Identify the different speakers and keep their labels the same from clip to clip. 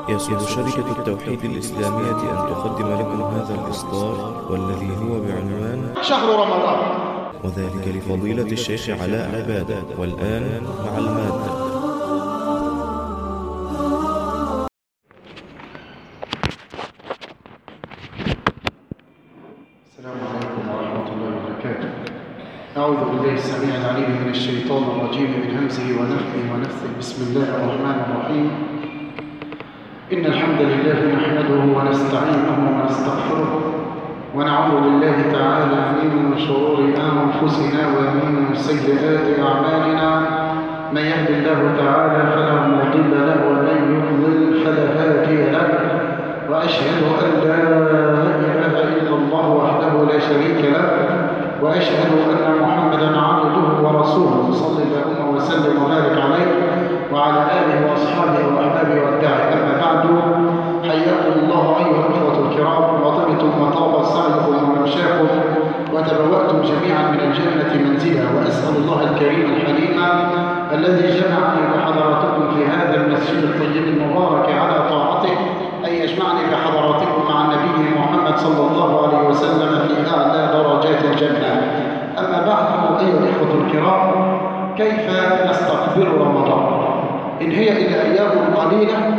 Speaker 1: يسر شركة التوحيد الإسلامية أن تقدم لكم هذا الإصدار والذي هو بعنوان
Speaker 2: شهر رمضان
Speaker 1: وذلك لفضيلة الشيخ علاء عبادة والآن مع المادة
Speaker 2: السلام عليكم ورحمة الله وبركاته أعوذ بالله السميع العليم من الشيطان الرجيم من همزه ونفخه ونفثه بسم الله الرحمن الرحيم إن الحمد لله نحمده ونستعينه ونستغفره ونعوذ بالله تعالى من شرور أنفسنا ومن سيئات أعمالنا من يهد الله تعالى فلا مضل له ومن يضلل فلا هادي له وأشهد أن لا إله إلا الله وحده لا شريك له وأشهد أن محمدا عبده ورسوله صلى الله وسلم وبارك عليه وعلى آله وأصحابه وأحبابه والداعي أما بعد حياكم الله أيها الأخوة الكرام وطبتم وطاب سعيكم وممشاكم وتبوأتم جميعا من الجنة منزلا وأسأل الله الكريم الحليم الذي جمعني بحضراتكم في هذا المسجد الطيب المبارك على طاعته أن يجمعني بحضراتكم مع النبي محمد صلى الله عليه وسلم في أعلى درجات الجنة أما بعد أيها الإخوة الكرام كيف نستقبل رمضان إن هي إلا أيام قليلة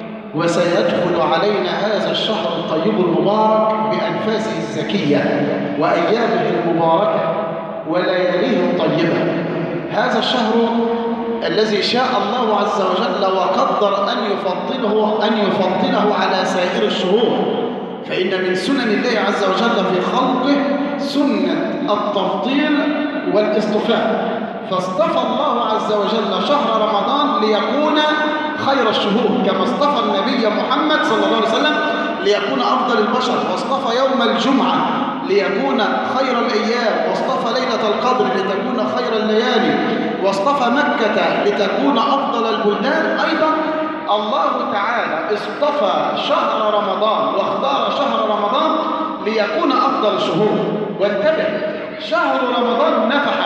Speaker 2: وسيدخل علينا هذا الشهر الطيب المبارك بأنفاسه الزكية وأيامه المباركة ولياليه الطيبة هذا الشهر الذي شاء الله عز وجل وقدر أن يفضله أن يفضله على سائر الشهور فإن من سنن الله عز وجل في خلقه سنة التفضيل والاصطفاء فاصطفى الله عز وجل شهر رمضان ليكون خير الشهور كما اصطفى النبي محمد صلى الله عليه وسلم ليكون أفضل البشر واصطفى يوم الجمعة ليكون خير الأيام واصطفى ليلة القدر لتكون خير الليالي واصطفى مكة لتكون أفضل البلدان أيضا الله تعالى اصطفى شهر رمضان واختار شهر رمضان ليكون أفضل الشهور وانتبه شهر رمضان نفح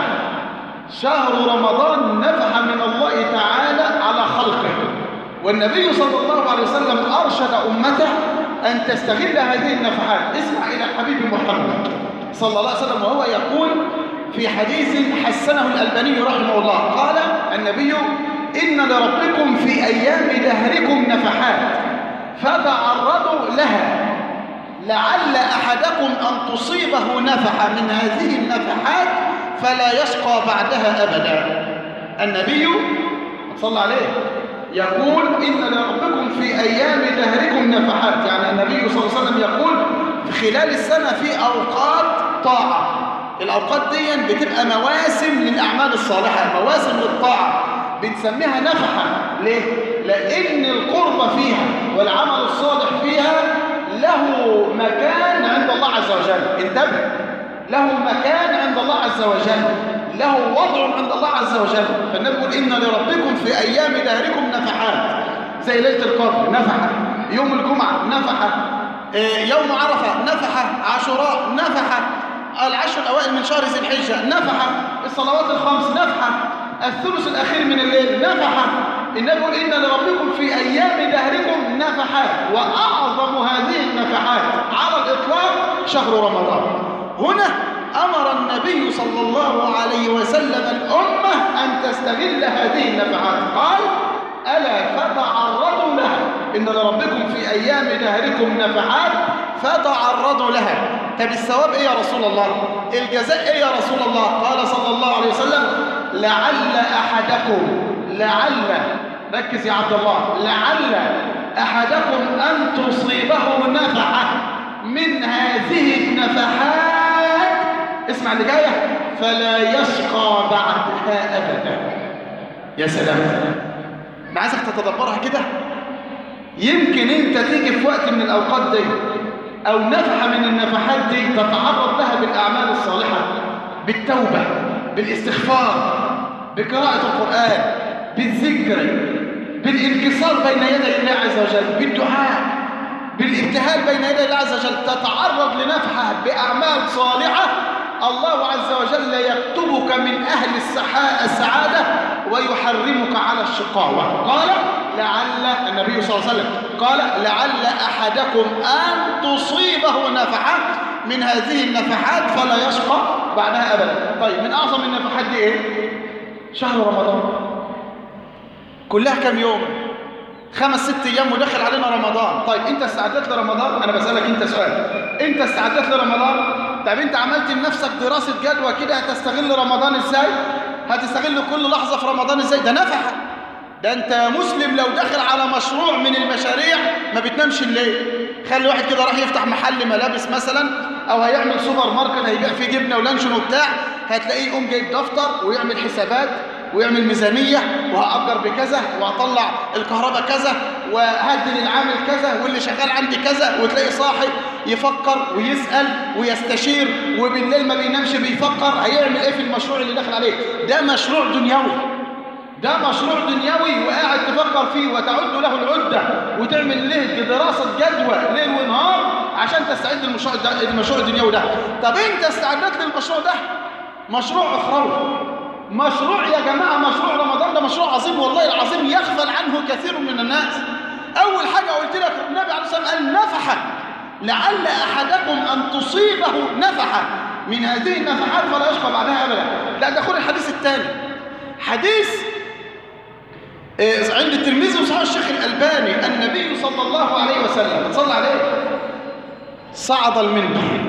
Speaker 2: شهر رمضان نفح من الله تعالى على خلقه والنبي صلى الله عليه وسلم أرشد أمته أن تستغل هذه النفحات اسمع إلى حبيب محمد صلى الله عليه وسلم وهو يقول في حديث حسنه الألباني رحمه الله قال النبي إن لربكم في أيام دهركم نفحات فتعرضوا لها لعل أحدكم أن تصيبه نفحة من هذه النفحات فلا يشقى بعدها أبدا النبي صلى عليه يقول إن لربكم في أيام دهركم نفحات يعني النبي صلى الله عليه وسلم يقول خلال السنة في أوقات طاعة الأوقات دي بتبقى مواسم للأعمال الصالحة مواسم للطاعة بنسميها نفحة ليه؟ لأن القرب فيها والعمل الصالح فيها له مكان عند الله عز وجل انتبه له مكان عند الله عز وجل له وضع عند الله عز وجل فالنبي يقول إن لربكم في أيام دهركم نفحات زي ليلة القدر نفحة يوم الجمعة نفحة يوم عرفة نفحة عاشوراء نفحة العشر الأوائل من شهر ذي الحجة نفحة الصلوات الخمس نفحة الثلث الأخير من الليل نفحة النبي يقول إن لربكم في أيام دهركم نفحات وأعظم هذه النفحات على الإطلاق شهر رمضان هنا أمر النبي صلى الله عليه وسلم الأمة أن تستغل هذه النفحات قال ألا فتعرضوا لها إن لربكم في أيام دهركم نفحات فتعرضوا لها طب الثواب إيه يا رسول الله الجزاء إيه يا رسول الله قال صلى الله عليه وسلم لعل أحدكم لعل ركز يا عبد الله لعل أحدكم أن تصيبه نفحة من هذه النفحات اسمع اللي جايه فلا يشقى بعدها أبدا يا سلام أنا عايزك تتدبرها كده يمكن انت تيجي في وقت من الأوقات دي أو نفحة من النفحات دي تتعرض لها بالأعمال الصالحة بالتوبة بالاستغفار بقراءة القرآن بالذكر بالانكسار بين يدي الله عز وجل بالدعاء بالابتهال بين يدي الله عز وجل تتعرض لنفحة بأعمال صالحة الله عز وجل يكتبك من أهل السعادة ويحرمك على الشقاوة قال لعل النبي صلى الله عليه وسلم قال لعل أحدكم أن تصيبه نفحة من هذه النفحات فلا يشقى بعدها أبدا طيب من أعظم النفحات دي إيه؟ شهر رمضان كلها كم يوم خمس ست أيام ودخل علينا رمضان طيب أنت استعدت لرمضان أنا بسألك أنت سؤال أنت استعدت لرمضان طيب أنت عملت لنفسك دراسة جدوى كده هتستغل رمضان إزاي هتستغل كل لحظة في رمضان إزاي ده نفحة ده انت مسلم لو دخل على مشروع من المشاريع ما بتنامش الليل خلي واحد كده راح يفتح محل ملابس مثلا او هيعمل سوبر ماركت هيبيع فيه جبنه ولانشون وبتاع هتلاقيه يقوم جايب دفتر ويعمل حسابات ويعمل ميزانيه وهأجر بكذا وهطلع الكهرباء كذا وهدي للعامل كذا واللي شغال عندي كذا وتلاقي صاحي يفكر ويسأل ويستشير وبالليل ما بينامش بيفكر هيعمل ايه في المشروع اللي داخل عليه ده مشروع دنيوي ده مشروع دنيوي وقاعد تفكر فيه وتعد له العدة وتعمل له دراسة جدوى ليل ونهار عشان تستعد للمشروع ده المشروع الدنيوي ده طب انت استعدت للمشروع ده مشروع اخروي مشروع يا جماعة مشروع رمضان ده مشروع عظيم والله العظيم يغفل عنه كثير من الناس أول حاجة قلت لك النبي عليه الصلاة والسلام قال نفحة لعل أحدكم أن تصيبه نفحة من هذه النفحات فلا يشقى بعدها أبدا لا ده خد الحديث الثاني حديث عند الترمذي وصحيح الشيخ الألباني النبي صلى الله عليه وسلم صلى عليه صعد المنبر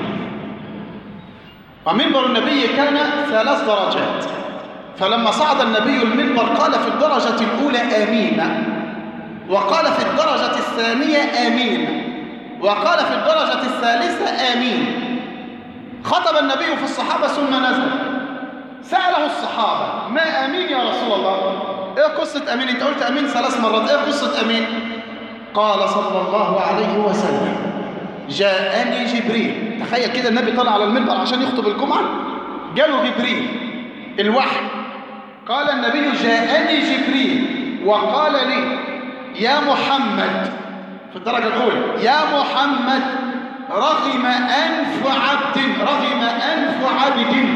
Speaker 2: ومنبر النبي كان ثلاث درجات فلما صعد النبي المنبر قال في الدرجة الأولى آمين وقال في الدرجة الثانية آمين وقال في الدرجة الثالثة آمين خطب النبي في الصحابة ثم نزل سأله الصحابة ما آمين يا رسول الله ايه قصة امين انت قلت امين ثلاث مرات ايه قصة امين قال صلى الله عليه وسلم جاءني جبريل تخيل كده النبي طلع على المنبر عشان يخطب الجمعة جاله جبريل الوحي قال النبي جاءني جبريل وقال لي يا محمد في الدرجة الأولى يا محمد رغم أنف عبد رغم أنف عبد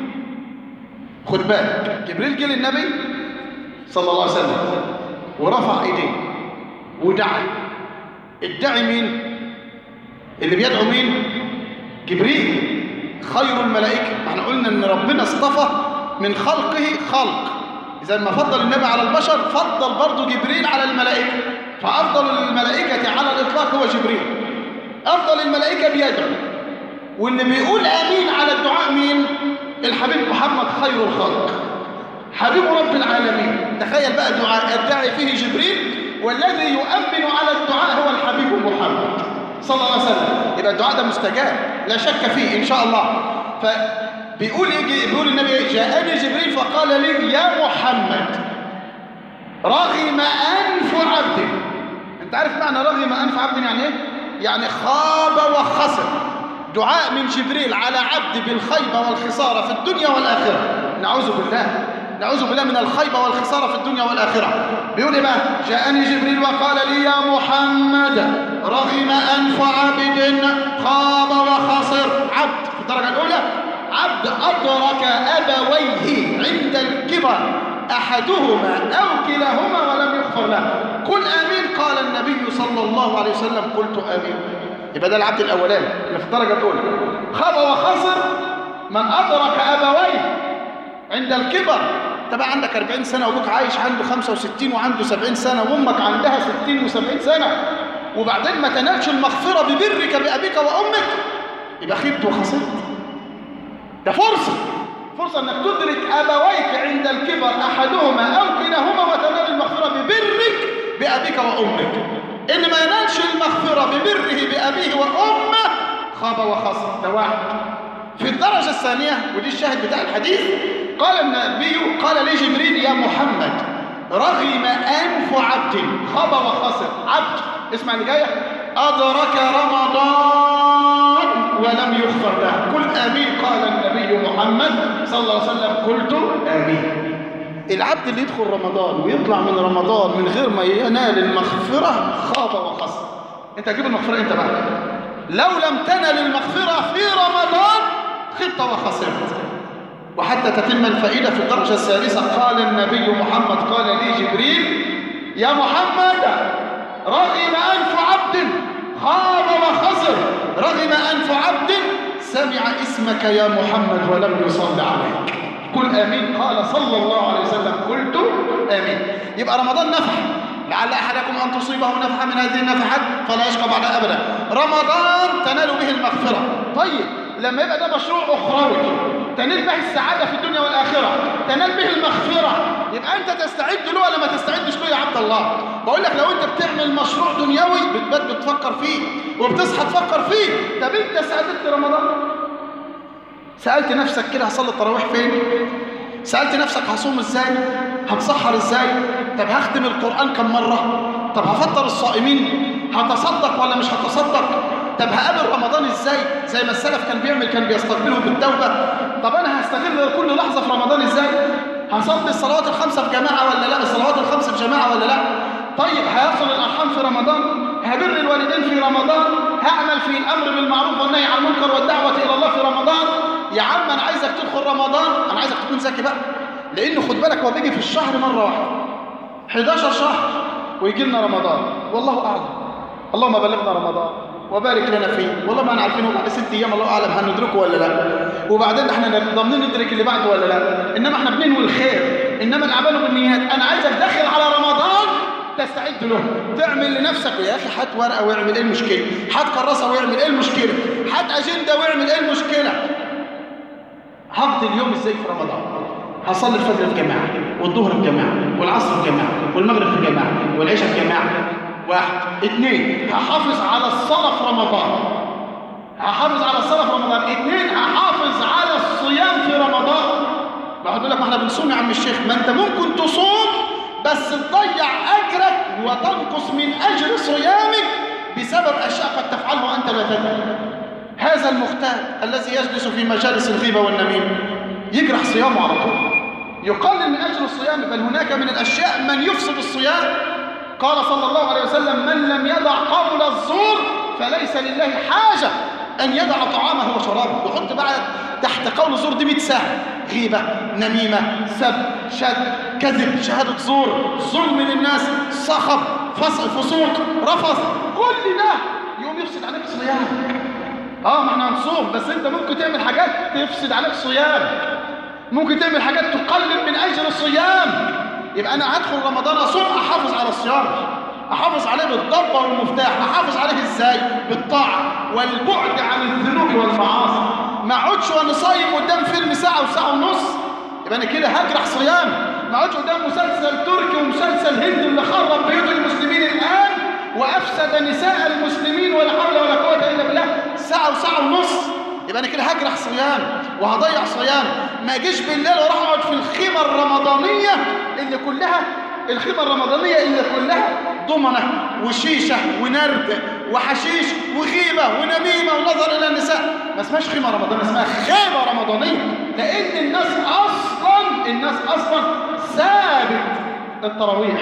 Speaker 2: خد بالك جبريل جه للنبي صلى الله عليه وسلم ورفع ايديه ودعا ادعي مين اللي بيدعو مين جبريل خير الملائكه احنا قلنا ان ربنا اصطفى من خلقه خلق اذا ما فضل النبي على البشر فضل برضه جبريل على الملائكه فافضل الملائكه على الاطلاق هو جبريل افضل الملائكه بيدعو واللي بيقول امين على الدعاء مين الحبيب محمد خير الخلق حبيب رب العالمين تخيل بقى دعاء الداعي فيه جبريل والذي يؤمن على الدعاء هو الحبيب محمد صلى الله عليه وسلم يبقى الدعاء ده مستجاب لا شك فيه إن شاء الله فبيقول يجي بيقول النبي جاءني جبريل فقال لي يا محمد رغم أنف عبد أنت عارف معنى رغم أنف عبد يعني إيه؟ يعني خاب وخسر دعاء من جبريل على عبد بالخيبة والخسارة في الدنيا والآخرة نعوذ بالله نعوذ بالله من الخيبة والخسارة في الدنيا والآخرة بيقول إيه بقى جاءني جبريل وقال لي يا محمد رغم أنف عبد خاب وخسر عبد في الدرجة الأولى عبد أدرك أبويه عند الكبر أحدهما أو كلاهما ولم يغفر له قل آمين قال النبي صلى الله عليه وسلم قلت آمين يبقى ده العبد الأولاني اللي في الدرجة الأولى خاب وخسر من أدرك أبويه عند الكبر تبقى عندك 40 سنة وابوك عايش عنده 65 وعنده 70 سنة وامك عندها 60 و70 سنة وبعدين ما تنالش المغفرة ببرك بأبيك وأمك يبقى خبت وخسرت ده فرصة فرصة انك تدرك أبويك عند الكبر أحدهما أو كلاهما وتنال المغفرة ببرك بأبيك وأمك إن ما ينالش المغفرة ببره بأبيه وأمه خاب وخسر ده واحد في الدرجة الثانية ودي الشاهد بتاع الحديث قال النبي قال لي جبريل يا محمد رغم أنف عبد خاب وخسر عبد اسمع اللي جاية أدرك رمضان ولم يغفر له قل آمين قال النبي محمد صلى الله عليه وسلم قلت آمين العبد اللي يدخل رمضان ويطلع من رمضان من غير ما ينال المغفرة خاب وخسر انت هتجيب المغفرة انت بقى لو لم تنل المغفرة في رمضان خبت وخسرت وحتى تتم الفائدة في الدرجة الثالثة قال النبي محمد قال لي جبريل يا محمد رغم أنف عبد خاب وخسر رغم أنف عبد سمع اسمك يا محمد ولم يصل عليك قل آمين قال صلى الله عليه وسلم قلت آمين يبقى رمضان نفح لعل أحدكم أن تصيبه نفحة من هذه النفحات فلا يشقى بعد أبدا رمضان تنال به المغفرة طيب لما يبقى ده مشروع أخروي تنال به السعادة في الدنيا والآخرة تنال به المغفرة يبقى أنت تستعد له ولا ما تستعدش له يا عبد الله بقول لك لو أنت بتعمل مشروع دنيوي بتبات بتفكر فيه وبتصحى تفكر فيه طب أنت سعدت رمضان سألت نفسك كده هصلي التراويح فين سألت نفسك هصوم ازاي هتسحر ازاي طب هختم القرآن كم مرة طب هفطر الصائمين هتصدق ولا مش هتصدق طب هقابل رمضان ازاي زي ما السلف كان بيعمل كان بيستقبله بالتوبة طب انا هستغل كل لحظة في رمضان ازاي هصلي الصلوات الخمسة في جماعة ولا لا الصلوات الخمسة في جماعة ولا لا طيب هيصل الأرحام في رمضان هبر الوالدين في رمضان هعمل في الأمر بالمعروف والنهي عن المنكر والدعوة إلى الله في رمضان يا عم أنا عايزك تدخل رمضان أنا عايزك تكون ذكي بقى لأنه خد بالك هو بيجي في الشهر مرة واحدة 11 شهر ويجي لنا رمضان والله أعلم اللهم بلغنا رمضان وبارك لنا فيه والله ما انا عارفين بعد ست ايام الله اعلم هندركه ولا لا وبعدين احنا ضامنين ندرك اللي بعده ولا لا انما احنا بننوي الخير انما الاعمال بالنيات انا عايزك داخل على رمضان تستعد له تعمل لنفسك يا اخي هات ورقه واعمل ايه المشكله هات كراسه واعمل ايه المشكله هات اجنده واعمل ايه المشكله هقضي اليوم ازاي في رمضان هصلي الفجر في جماعه والظهر في جماعه والعصر في جماعه والمغرب في جماعه والعشاء في جماعه واحد اثنين هحافظ على الصلاة في رمضان هحافظ على الصلاة في رمضان اثنين هحافظ على الصيام في رمضان واحد يقول لك ما احنا بنصوم يا عم الشيخ ما انت ممكن تصوم بس تضيع اجرك وتنقص من اجر صيامك بسبب اشياء قد تفعلها وانت لا تدري هذا المختال الذي يجلس في مجالس الغيبة والنميمة يجرح صيامه على طول يقلل من اجر الصيام بل هناك من الاشياء من يفسد الصيام قال صلى الله عليه وسلم من لم يدع قول الزور فليس لله حاجة أن يدع طعامه وشرابه وحط بقى تحت قول الزور دي 100 سهم غيبة نميمة سب شد كذب شهادة زور ظلم للناس صخب فصل فسوق رفض كل ده يوم يفسد عليك صيامك اه ما احنا هنصوم بس انت ممكن تعمل حاجات تفسد عليك صيامك ممكن تعمل حاجات تقلل من اجر الصيام يبقى انا هدخل رمضان اصوم احافظ على الصيام احافظ عليه بالضبه والمفتاح احافظ عليه ازاي بالطاعه والبعد عن الذنوب والمعاصي ما اقعدش وانا صايم قدام فيلم ساعه وساعه ونص يبقى انا كده هجرح صيام ما اقعدش قدام مسلسل تركي ومسلسل هندي اللي خرب بيوت المسلمين الان وافسد نساء المسلمين ولا حول ولا قوه الا بالله ساعه وساعه ونص يبقى انا كده هجرح صيام وهضيع صيام ما اجيش بالليل واروح اقعد في الخيمه الرمضانيه اللي كلها الخيمه الرمضانيه اللي كلها ضمنه وشيشه ونرد وحشيش وغيبه ونميمه ونظر الى النساء ما اسمهاش خيمه رمضانيه اسمها خيمه رمضانيه لان الناس اصلا الناس اصلا ثابت التراويح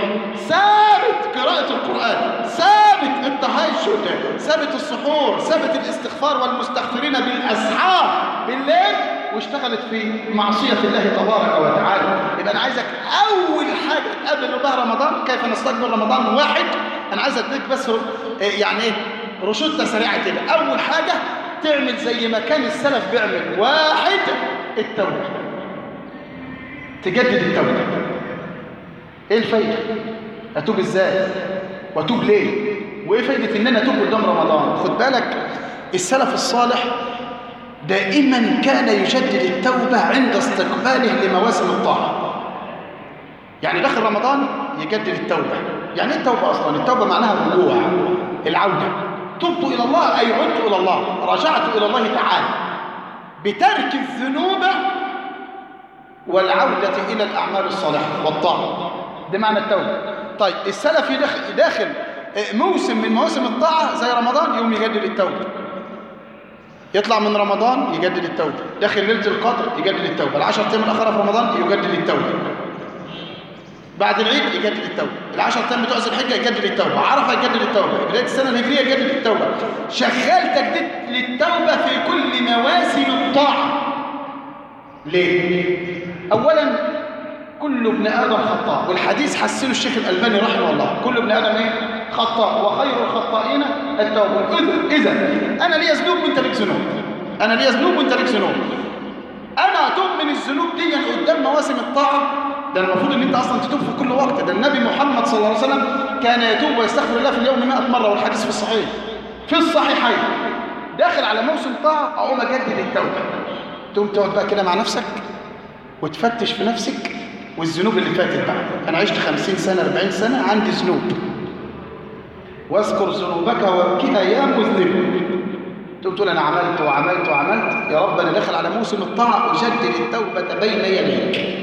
Speaker 2: ثابت قراءة القرآن ثابت التهجد ثابت السحور ثابت الاستغفار والمستغفرين بالأسحار بالليل واشتغلت في معصية الله تبارك وتعالى يبقى أنا عايزك أول حاجة تقابل بها رمضان كيف نستقبل رمضان واحد أنا عايز أديك بس يعني إيه رشدة سريعة كده أول حاجة تعمل زي ما كان السلف بيعمل واحد التوبة تجدد التوبة ايه الفايدة اتوب ازاي واتوب ليه وايه فايدة ان انا اتوب قدام رمضان خد بالك السلف الصالح دائما كان يجدد التوبة عند استقباله لمواسم الطاعة يعني داخل رمضان يجدد التوبة يعني ايه التوبة اصلا التوبة معناها الرجوع العودة تبت الى الله اي عدت الى الله رجعت الى الله تعالى بترك الذنوب والعودة إلى الأعمال الصالحة والطاعة ده معنى التوبة طيب السلف داخل, داخل موسم من مواسم الطاعة زي رمضان يوم يجدد التوبة يطلع من رمضان يجدد التوبة داخل ليلة القدر يجدد التوبة العشر أيام الأخرى في رمضان يجدد التوبة بعد العيد يجدد التوبة العشر أيام بتوع ذي الحجة يجدد التوبة عرفة يجدد التوبة بداية السنة الهجرية يجدد التوبة شغال تجديد للتوبة في كل مواسم الطاعة ليه؟ أولا كل ابن آدم خطاء والحديث حسنه الشيخ الألباني رحمه الله كل ابن آدم إيه؟ خطاء وخير الخطائين التوابون إذا أنا لي ذنوب وأنت لك ذنوب أنا لي ذنوب وأنت لك ذنوب أنا أتوب من الذنوب دي قدام مواسم الطاعة ده المفروض ان انت اصلا تتوب في كل وقت ده النبي محمد صلى الله عليه وسلم كان يتوب ويستغفر الله في اليوم 100 مره والحديث في الصحيح في الصحيحين داخل على موسم طاعه اقوم اجدد التوبه تقوم تقعد بقى كده مع نفسك وتفتش في نفسك والذنوب اللي فاتت بقى انا عشت 50 سنه 40 سنه عندي ذنوب واذكر ذنوبك وابكيها يا مذنب تقوم تقول انا عملت وعملت وعملت يا رب انا داخل على موسم الطاعه اجدد التوبه بين يديك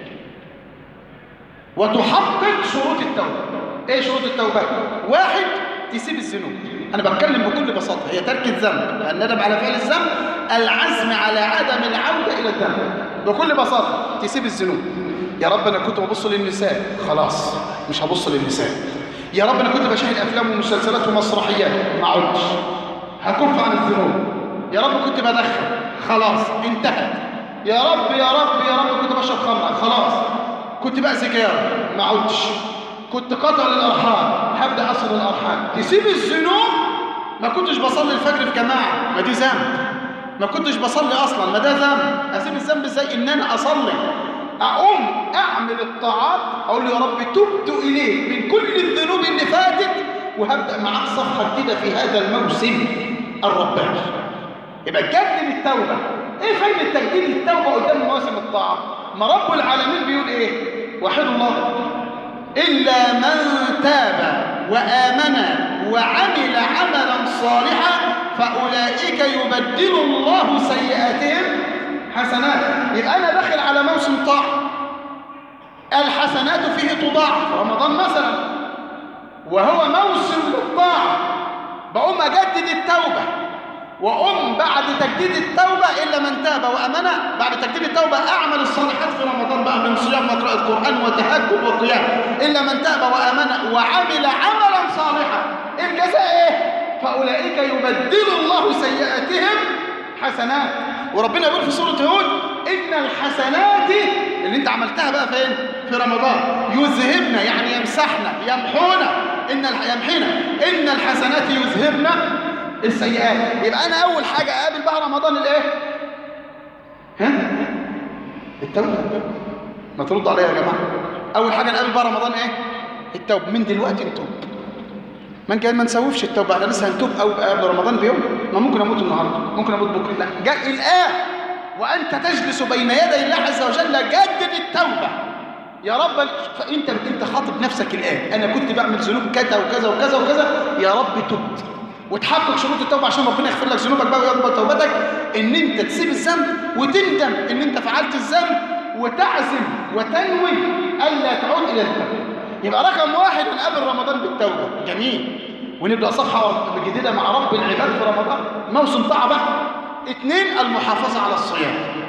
Speaker 2: وتحقق شروط التوبة ايه شروط التوبة واحد تسيب الذنوب انا بتكلم بكل بساطة هي ترك الذنب الندم على فعل الذنب العزم على عدم العودة الى الذنب بكل بساطة تسيب الذنوب يا رب انا كنت ببص للنساء خلاص مش هبص للنساء يا رب انا كنت بشاهد افلام ومسلسلات ومسرحيات ما عدتش هكف عن الذنوب يا رب كنت بدخن خلاص انتهت يا رب يا رب يا رب كنت بشرب خمر خلاص كنت بأذي جار ما عدتش كنت قطع للأرحام هبدأ أصل الأرحام تسيب الذنوب ما كنتش بصلي الفجر في جماعة ما دي ذنب ما كنتش بصلي أصلا ما ده ذنب أسيب الذنب إزاي إن أنا أصلي أقوم أعمل الطاعات أقول له يا رب تبت إليك من كل الذنوب اللي فاتت وهبدأ معاك صفحة جديدة في هذا الموسم الرباني يبقى جدد التوبة إيه فايدة تجديد التوبة قدام مواسم الطاعة ما رب العالمين بيقول ايه وحد الله إلا من تاب وآمن وعمل عملا صالحا فأولئك يبدل الله سيئاتهم حسنات يبقى أنا داخل على موسم طاعة الحسنات فيه تضاعف رمضان مثلا وهو موسم للطاعة بقوم أجدد التوبة وأم بعد تجديد التوبة إلا من تاب وأمن بعد تجديد التوبة أعمل الصالحات في رمضان بقى من صيام وقراءة القرآن وتهجد وقيام إلا من تاب وأمن وعمل عملا صالحا الجزاء إيه؟ فأولئك يبدل الله سيئاتهم حسنات وربنا يقول في سورة هود إن الحسنات اللي أنت عملتها بقى فين؟ في رمضان يذهبنا يعني يمسحنا يمحونا إن يمحينا إن الحسنات يذهبنا السيئات يبقى انا اول حاجه اقابل بقى رمضان الايه ها التوبه ما تردوا عليا يا جماعه اول حاجه نقابل بقى رمضان ايه التوبه من دلوقتي نتوب من كان ما نسوفش التوبه احنا لسه هنتوب او قبل رمضان بيوم ما ممكن اموت النهارده ممكن اموت بكره لا جاء الان وانت تجلس بين يدي الله عز وجل جدد التوبه يا رب فانت انت خاطب نفسك الان انا كنت بعمل ذنوب كذا وكذا وكذا وكذا يا رب تبت وتحقق شروط التوبه عشان ربنا يغفر لك ذنوبك بقى ويقبل توبتك ان انت تسيب الذنب وتندم ان انت فعلت الذنب وتعزم وتنوي الا تعود الى الذنب يبقى رقم واحد نقابل رمضان بالتوبه جميل ونبدا صفحه جديده مع رب العباد في رمضان موسم طاعه بقى اثنين المحافظه على الصيام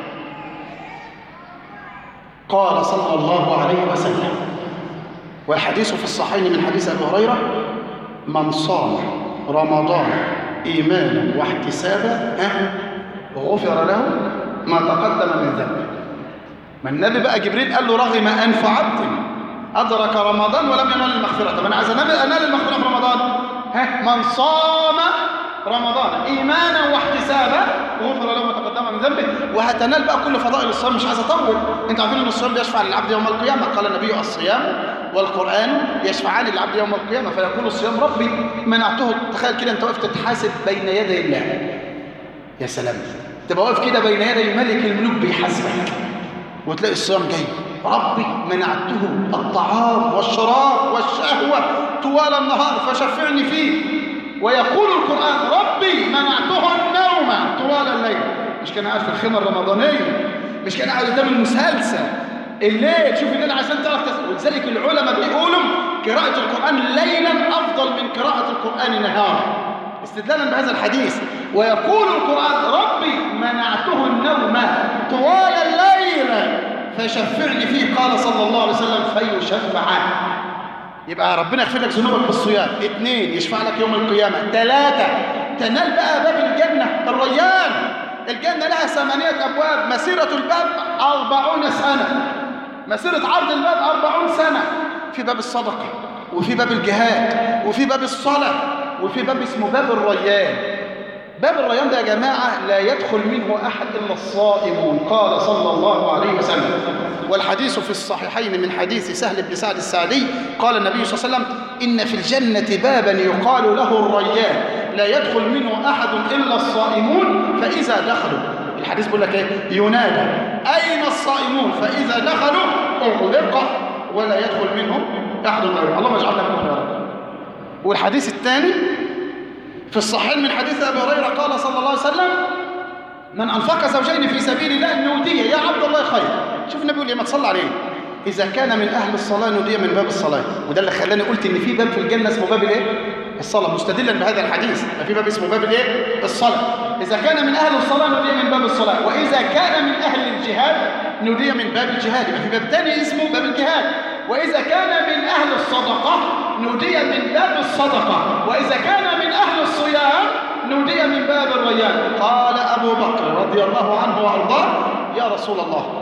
Speaker 2: قال صلى الله عليه وسلم والحديث في الصحيحين من حديث ابي هريره من صام رمضان إيمانا واحتسابا ها غفر له ما تقدم من ذنبه ما النبي بقى جبريل قال له رغم أنف عبد أدرك رمضان ولم ينال المغفرة طب أنا عايز أنال المغفرة في رمضان ها من صام رمضان إيمانا واحتسابا غفر له ما تقدم من ذنبه وهتنال بقى كل فضائل الصيام مش عايز أطول أنت عارفين أن الصيام بيشفع للعبد يوم القيامة قال النبي الصيام والقرآن يشفعان للعبد يوم القيامة فيقول الصيام ربي منعته تخيل كده أنت واقف تتحاسب بين يدي الله يا سلام تبقى واقف كده بين يدي ملك الملوك بيحاسبك وتلاقي الصيام جاي ربي منعته الطعام والشراب والشهوة طوال النهار فشفعني فيه ويقول القرآن ربي منعته النوم طوال الليل مش كان قاعد في الخيمة الرمضانية مش كان قاعد قدام المسلسل الليل شوف الليل عشان تعرف تسأل ولذلك العلماء بيقولوا قراءة القرآن ليلا أفضل من قراءة القرآن نهارا استدلالا بهذا الحديث ويقول القرآن ربي منعته النوم طوال الليل فشفعني فيه قال صلى الله عليه وسلم فيشفعان يبقى ربنا يغفر لك ذنوبك بالصيام اثنين يشفع لك يوم القيامة ثلاثة تنال بقى باب الجنة الريان الجنة لها ثمانية أبواب مسيرة الباب أربعون سنة مسيرة عرض الباب أربعون سنة في باب الصدقة وفي باب الجهاد وفي باب الصلاة وفي باب اسمه باب الريان باب الريان ده يا جماعة لا يدخل منه أحد إلا الصائمون قال صلى الله عليه وسلم والحديث في الصحيحين من حديث سهل بن سعد السعدي قال النبي صلى الله عليه وسلم إن في الجنة بابا يقال له الريان لا يدخل منه أحد إلا الصائمون فإذا دخلوا الحديث بيقول لك ايه ينادى أين الصائمون فإذا دخلوا أغلق ولا يدخل منهم أحد غيرهم اللهم اجعلنا منهم يا رب والحديث الثاني في الصحيح من حديث أبي هريرة قال صلى الله عليه وسلم من أنفق زوجين في سبيل الله نوديه يا عبد الله خير شوف النبي يقول إيه ما تصلى عليه إذا كان من أهل الصلاة نوديه من باب الصلاة وده اللي خلاني قلت إن في باب في الجنة اسمه باب الإيه؟ الصلاة مستدلا بهذا الحديث في باب اسمه باب الإيه؟ الصلاة إذا كان من أهل الصلاة نوديه من باب الصلاة وإذا كان من أهل الجهاد نوديه من باب الجهاد يبقى في باب ثاني اسمه باب الجهاد وإذا كان من أهل الصدقة نودي من باب الصدقة وإذا كان من أهل الصيام نودي من باب الريان قال أبو بكر رضي الله عنه وأرضاه يا رسول الله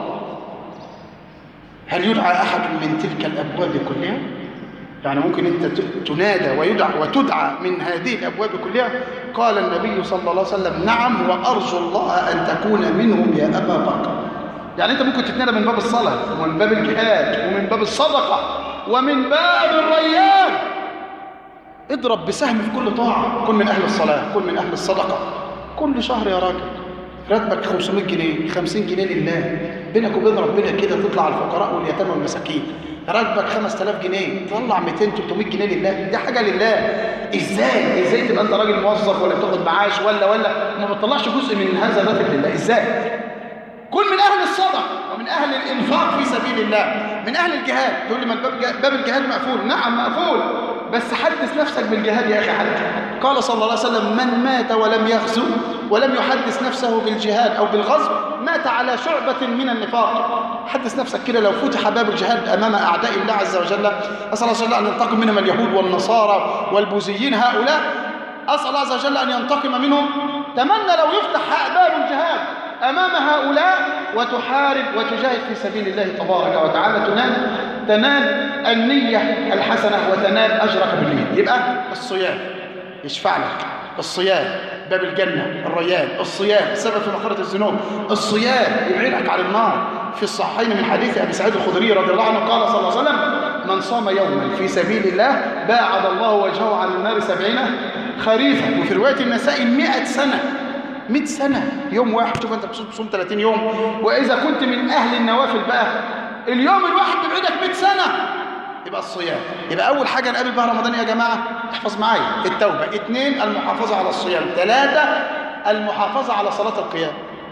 Speaker 2: هل يدعى أحد من تلك الأبواب كلها؟ يعني ممكن أنت تنادى ويدعى وتدعى من هذه الأبواب كلها قال النبي صلى الله عليه وسلم نعم وأرجو الله أن تكون منهم يا أبا بكر يعني أنت ممكن تتنادى من باب الصلاة ومن باب الجهاد ومن باب الصدقة ومن باب الريان اضرب بسهم في كل طاعة كن من أهل الصلاة كن من أهل الصدقة كل شهر يا راجل راتبك 500 جنيه 50 جنيه لله بينك وبين ربنا كده تطلع على الفقراء واليتامى والمساكين راتبك 5000 جنيه طلع 200 300 جنيه لله دي حاجه لله ازاي ازاي تبقى انت راجل موظف ولا بتاخد معاش ولا ولا ما بتطلعش جزء من هذا الراتب لله ازاي كن من اهل الصدقه ومن اهل الانفاق في سبيل الله من اهل الجهاد تقول لي ما الباب باب الجهاد مقفول نعم مقفول بس حدث نفسك بالجهاد يا اخي حد قال صلى الله عليه وسلم من مات ولم يغزو ولم يحدث نفسه بالجهاد او بالغزو مات على شعبة من النفاق حدث نفسك كده لو فتح باب الجهاد امام اعداء الله عز وجل اسال الله عز وجل ان ينتقم منهم اليهود والنصارى والبوذيين هؤلاء اسال الله عز وجل ان ينتقم منهم تمنى لو يفتح باب الجهاد امام هؤلاء وتحارب وتجاهد في سبيل الله تبارك وتعالى تنال تنال النية الحسنة وتنال أجرك بالنية يبقى الصيام يشفع لك الصيام باب الجنة الريان الصيام سبب في مغفرة الذنوب الصيام يبعدك عن النار في الصحيحين من حديث أبي سعيد الخدري رضي الله عنه قال صلى الله عليه وسلم من صام يوما في سبيل الله باعد الله وجهه عن النار سبعين خريفا وفي رواية النساء مئة سنة 100 سنة يوم واحد شوف انت بتصوم 30 يوم واذا كنت من اهل النوافل بقى اليوم الواحد بيبعدك 100 سنة يبقى الصيام يبقى اول حاجة نقابل بها رمضان يا جماعة احفظ معايا التوبة اثنين المحافظة على الصيام ثلاثة المحافظة على صلاة القيام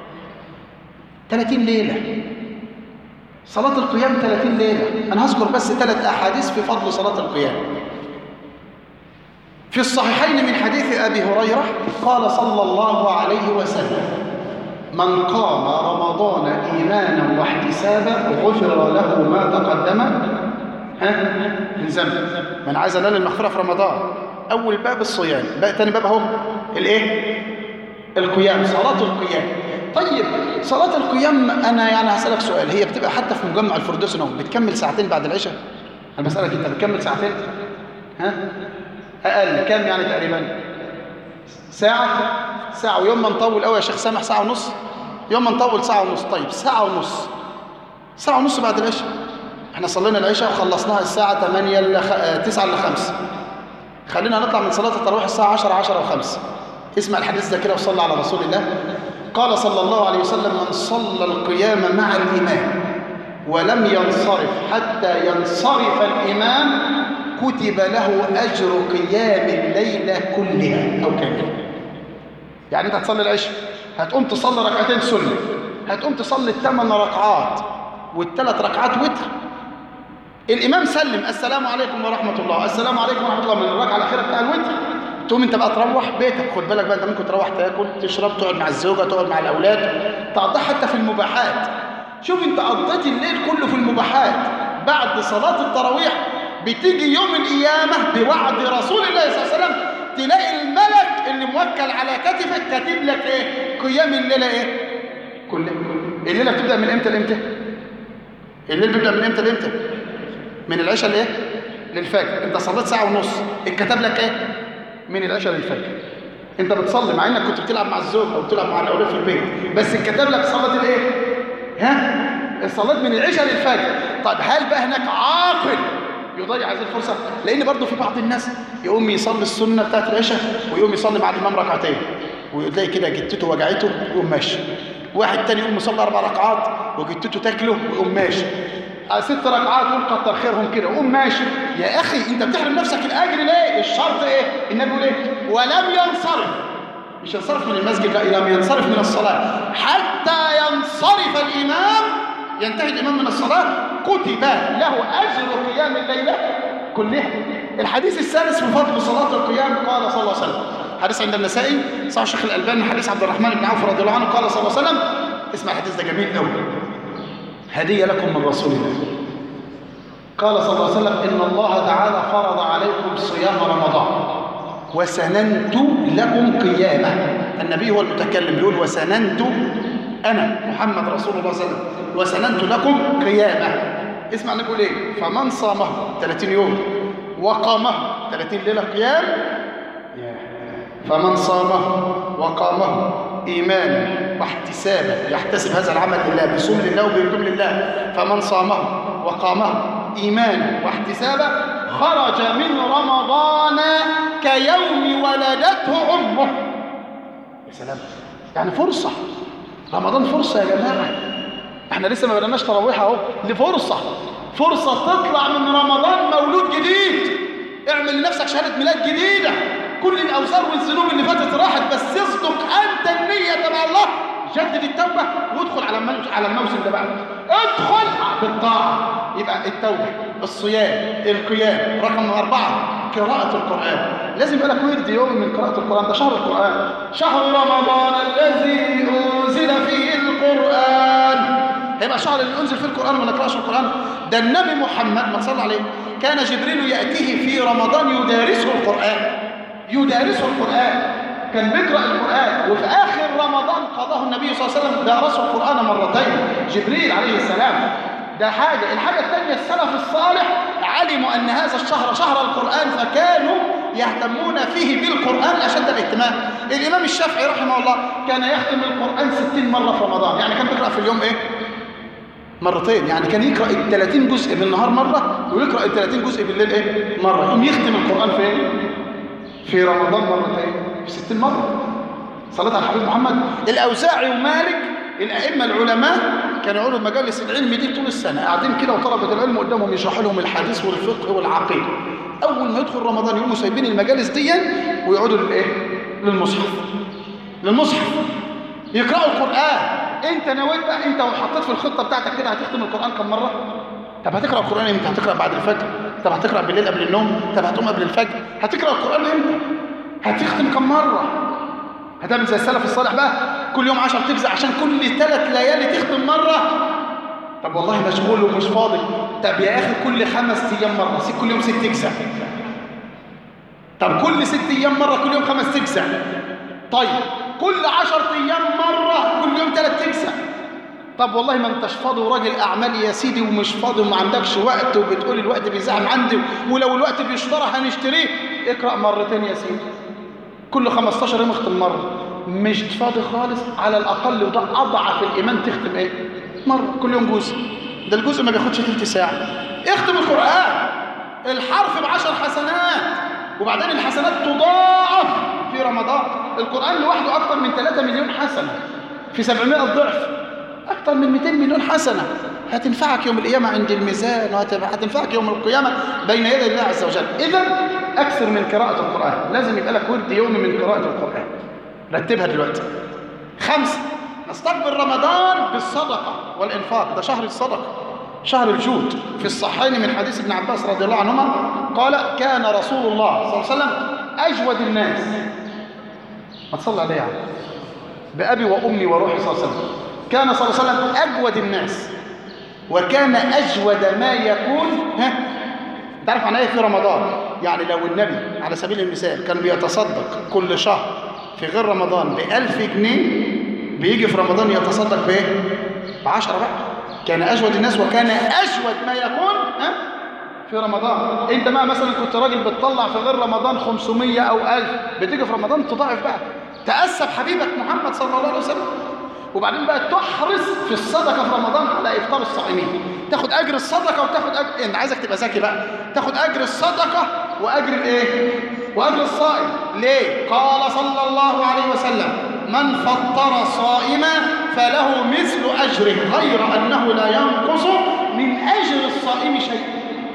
Speaker 2: 30 ليلة صلاة القيام 30 ليلة انا هذكر بس ثلاث احاديث في فضل صلاة القيام في الصحيحين من حديث أبي هريرة قال صلى الله عليه وسلم من قام رمضان إيمانا واحتسابا غفر له ما تقدم ها من ذنب من عايز ينال المغفرة في رمضان أول باب الصيام بقى تاني باب اهو الايه القيام صلاة القيام طيب صلاة القيام أنا يعني هسألك سؤال هي بتبقى حتى في مجمع الفردوس نوم بتكمل ساعتين بعد العشاء أنا بسألك أنت بتكمل ساعتين ها أقل كم يعني تقريبا ساعة ساعة ويوم ما نطول قوي يا شيخ سامح ساعة ونص يوم ما نطول ساعة ونص طيب ساعة ونص ساعة ونص بعد العشاء احنا صلينا العشاء وخلصناها الساعة 8 ل 9 ل 5 خلينا نطلع من صلاة التراويح الساعة 10 10 و5 اسمع الحديث ده كده وصلى على رسول الله قال صلى الله عليه وسلم من صلى القيام مع الإمام ولم ينصرف حتى ينصرف الإمام كتب له أجر قيام الليلة كلها أو كاملة يعني أنت هتصلي العشاء هتقوم تصلي ركعتين سنة هتقوم تصلي الثمان ركعات والثلاث ركعات وتر الإمام سلم السلام عليكم ورحمة الله السلام عليكم ورحمة الله من الركعة الأخيرة بتاع الوتر تقوم انت بقى تروح بيتك خد بالك بقى انت ممكن تروح تاكل تشرب تقعد مع الزوجة تقعد مع الأولاد تقضيها حتى في المباحات شوف انت قضيت الليل كله في المباحات بعد صلاة التراويح بتيجي يوم القيامة بوعد رسول الله صلى الله عليه وسلم تلاقي الملك اللي موكل على كتفك كاتب لك ايه قيام الليلة ايه كلها الليلة بتبدأ من امتى لامتى الليل بيبدأ من امتى لامتى من العشاء لايه للفجر انت صليت ساعة ونص اتكتب لك ايه من العشاء للفجر انت بتصلي مع انك كنت بتلعب مع الزوج او بتلعب مع الاولاد في البيت بس اتكتب لك صلاة الايه ها الصلاة من العشاء للفجر طيب هل بقى هناك عاقل يضيع هذه الفرصة لان برضه في بعض الناس يقوم يصلي السنة بتاعت العشاء ويقوم يصلي مع الامام ركعتين وتلاقي كده جتته وجعته ويقوم ماشي واحد تاني يقوم يصلي اربع ركعات وجتته تاكله ويقوم ماشي ست ركعات قول كتر خيرهم كده قوم ماشي يا اخي انت بتحرم نفسك الاجر ليه الشرط ايه النبي يقول ايه ولم ينصرف مش ينصرف من المسجد لا لم ينصرف من الصلاه حتى ينصرف الامام ينتهي الامام من الصلاه كتب له اجر قيام الليله كلها الحديث السادس في فضل صلاه القيام قال صلى الله عليه وسلم حديث عند النسائي صح الشيخ الالباني حديث عبد الرحمن بن عوف رضي الله عنه قال صلى الله عليه وسلم اسمع الحديث ده جميل قوي هدية لكم من رسول الله قال صلى الله عليه وسلم إن الله تعالى فرض عليكم صيام رمضان وسننت لكم قيامه النبي هو المتكلم بيقول وسننت أنا محمد رسول الله صلى الله عليه وسلم وسننت لكم قيامه اسمع نقول ايه فمن صامه 30 يوم وقامه 30 ليلة قيام فمن صامه وقامه إيمانا واحتسابا يحتسب هذا العمل لله بيصوم لله وبيقوم لله فمن صامه وقامه إيمانا واحتسابا خرج من رمضان كيوم ولدته أمه يا سلام يعني فرصة رمضان فرصة يا جماعة احنا لسه ما بدناش تراويح اهو دي فرصة فرصة تطلع من رمضان مولود جديد اعمل لنفسك شهادة ميلاد جديدة كل الأوزار والذنوب اللي فاتت راحت بس اصدق أنت النية مع الله جدد التوبة وادخل على على الموسم ده بقى ادخل بالطاعة يبقى التوبة الصيام القيام رقم أربعة قراءة القرآن لازم يبقى لك ورد يومي من قراءة القرآن ده شهر القرآن شهر رمضان الذي أنزل فيه القرآن هيبقى شهر اللي أنزل فيه القرآن وما نقرأش القرآن ده النبي محمد ما صلى عليه كان جبريل يأتيه في رمضان يدارسه القرآن يدارسه القرآن كان بيقرأ القرآن وفي آخر رمضان قضاه النبي صلى الله عليه وسلم دارسه القرآن مرتين جبريل عليه السلام ده حاجة الحاجة الثانية السلف الصالح علموا أن هذا الشهر شهر القرآن فكانوا يهتمون فيه بالقرآن أشد الاهتمام الإمام الشافعي رحمه الله كان يختم القرآن ستين مرة في رمضان يعني كان بيقرأ في اليوم إيه؟ مرتين يعني كان يقرأ ال 30 جزء بالنهار مرة ويقرأ ال 30 جزء بالليل إيه؟ مرة يقوم يختم القرآن فين؟ في رمضان مرتين في 60 مرة صلاة على الحبيب محمد الأوزاعي ومالك الأئمة العلماء كانوا يقولوا مجالس العلم دي طول السنة قاعدين كده وطلبة العلم قدامهم يشرحوا لهم الحديث والفقه والعقيدة أول ما يدخل رمضان يقوموا سايبين المجالس دي ويقعدوا للإيه؟ للمصحف للمصحف يقرأوا القرآن أنت نويت بقى أنت وحطيت في الخطة بتاعتك كده هتختم القرآن كم مرة؟ طب هتقرأ القرآن امتى؟ هتقرأ بعد الفجر؟ طب هتقرأ بالليل قبل النوم؟ طب هتقوم قبل الفجر؟ هتقرأ القرآن امتى؟ هتختم كم مرة؟ هتعمل زي السلف الصالح بقى كل يوم عشر تجزء عشان كل ثلاث ليالي تختم مرة طب والله مشغول ومش فاضي طب يا أخي كل خمس أيام مرة سيب كل يوم ست أجزاء طب كل ست أيام مرة كل يوم خمس أجزاء طيب كل عشر أيام مرة كل يوم ثلاث أجزاء طب والله ما انتش فاضي وراجل أعمال يا سيدي ومش فاضي وما عندكش وقت وبتقول الوقت بيزعم عندي ولو الوقت بيشترى هنشتريه اقرأ مرتين يا سيدي كل 15 يوم اختم مرة مش فاضي خالص على الأقل وده أضعف الإيمان تختم إيه؟ مرة كل يوم جزء ده الجزء ما بياخدش تلت ساعة اختم القرآن الحرف بعشر حسنات وبعدين الحسنات تضاعف في رمضان القرآن لوحده أكثر من 3 مليون حسنة في 700 ضعف أكثر من 200 مليون حسنة هتنفعك يوم القيامة عند الميزان وهتنفعك يوم القيامة بين يدي الله عز وجل إذا أكثر من قراءة القرآن لازم يبقى لك ورد يومي من قراءة القرآن رتبها دلوقتي خمسة نستقبل رمضان بالصدقة والإنفاق ده شهر الصدقة شهر الجود في الصحيحين من حديث ابن عباس رضي الله عنهما قال كان رسول الله صلى الله عليه وسلم أجود الناس ما تصلي عليه يعني بأبي وأمي وروحي صلى الله عليه وسلم كان صلى الله عليه وسلم أجود الناس وكان أجود ما يكون ها تعرف عن ايه في رمضان يعني لو النبي على سبيل المثال كان بيتصدق كل شهر في غير رمضان بألف جنيه بيجي في رمضان يتصدق بايه بعشرة بقى كان أجود الناس وكان أجود ما يكون ها في رمضان انت ما مثلا كنت راجل بتطلع في غير رمضان 500 او 1000 بتيجي في رمضان تضاعف بقى تأسف حبيبك محمد صلى الله عليه وسلم وبعدين بقى تحرص في الصدقة في رمضان على إفطار الصائمين تاخد أجر الصدقة وتاخد أجر أنا عايزك تبقى ذكي بقى تاخد أجر الصدقة وأجر الإيه؟ وأجر الصائم ليه؟ قال صلى الله عليه وسلم من فطر صائما فله مثل أجره غير أنه لا ينقص من أجر الصائم شيء